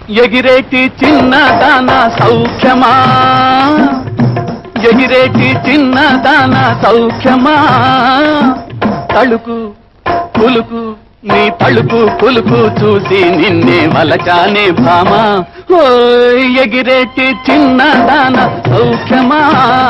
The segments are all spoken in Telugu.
ఎగిరేటి చిన్న దాన సౌఖ్యమా ఎగిరేటి చిన్న దాన సౌఖ్యమా తళుకు పులుకు నీ తలుపు పులుకు చూసి నిన్నే వలచానే భామా ఓ ఎగిరేటి చిన్న దాన సౌఖ్యమా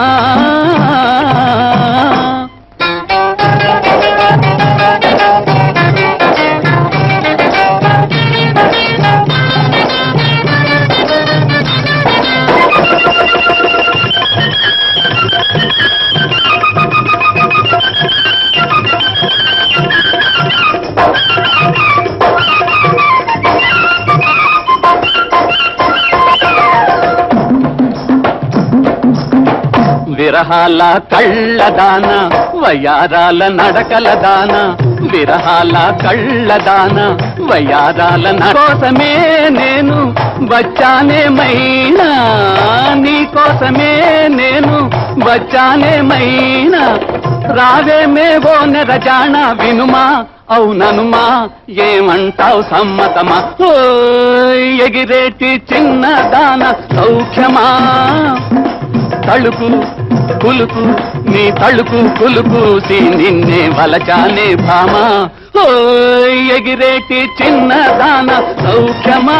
విరహాల కళ్ళదాన వయారాల నడకల దాన విరహాల కళ్ళదాన వయారాల న- కోసమే నేను వచ్చానే మైనా నీ కోసమే నేను వచ్చానే మైనా రావేమే ఓ నెరజాణ వినుమా అవుననుమా ఏమంటావు సమ్మతమా ఓ ఎగిరేటి చిన్న దాన సౌఖ్యమా తళుకు కులుకు నీ తళుకు కులుకూసి నిన్నే వలచానే భామా ఓ ఎగిరేటి చిన్న దాన సౌఖ్యమా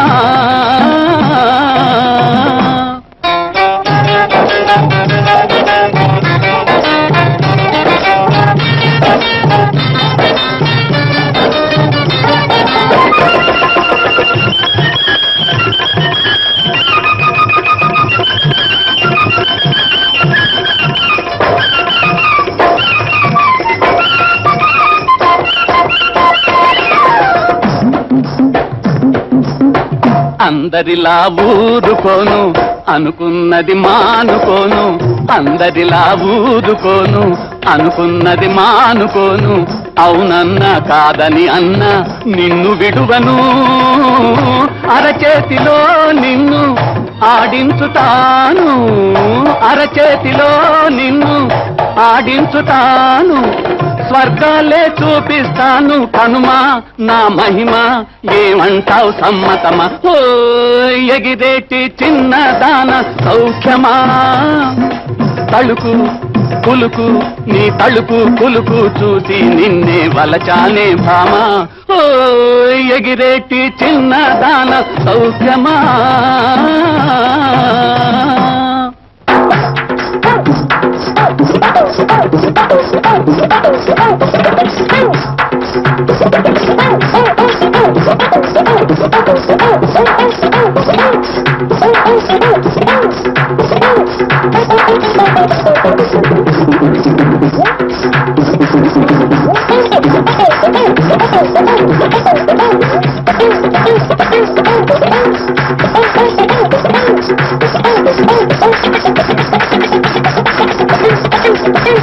అందరిలా ఊరుకోను అనుకున్నది మానుకోను అందరిలా ఊరుకోను అనుకున్నది మానుకోను అవునన్న కాదని అన్న నిన్ను విడువను అరచేతిలో నిన్ను ఆడించుతాను అరచేతిలో నిన్ను ఆడించుతాను స్వర్గాలే చూపిస్తాను కనుమా నా మహిమ ఏమంటావు సమ్మతమా ఓ ఎగిరేటి చిన్న దాన సౌఖ్యమా తళుకు పులుకు నీ తలుపు పులుకు చూసి నిన్నే వలచానే భామా ఓ ఎగిరేటి చిన్న దాన సౌఖ్యమా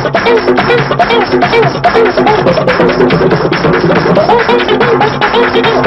Thank you.